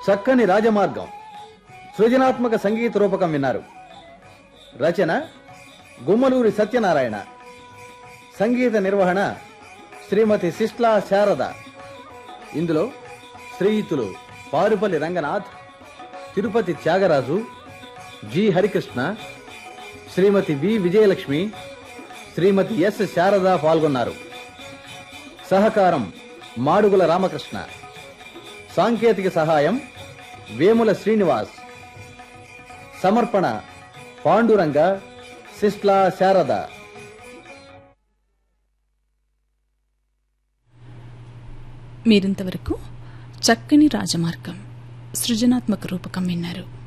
చక్కని రాజమార్గం సృజనాత్మక సంగీత రూపకం విన్నారు రచన గుమ్మలూరి సత్యనారాయణ సంగీత నిర్వహణ శ్రీమతి సిస్లా శారద ఇందులో శ్రీయుతులు Parupalli Ranganath Tirupati Thyagaraju G Harikrishna Srimathi B Vijayalakshmi Srimathi S Sharada పాల్గొన్నారు సహకారం మాడుగుల రామకృష్ణ సాంకేతిక సహాయం వేముల శ్రీనివాస్ సమర్పణ పాండురంగ సిస్లా శారద మీరింతవరకు చక్కని రాజమార్గం సృజనాత్మక రూపకం విన్నారు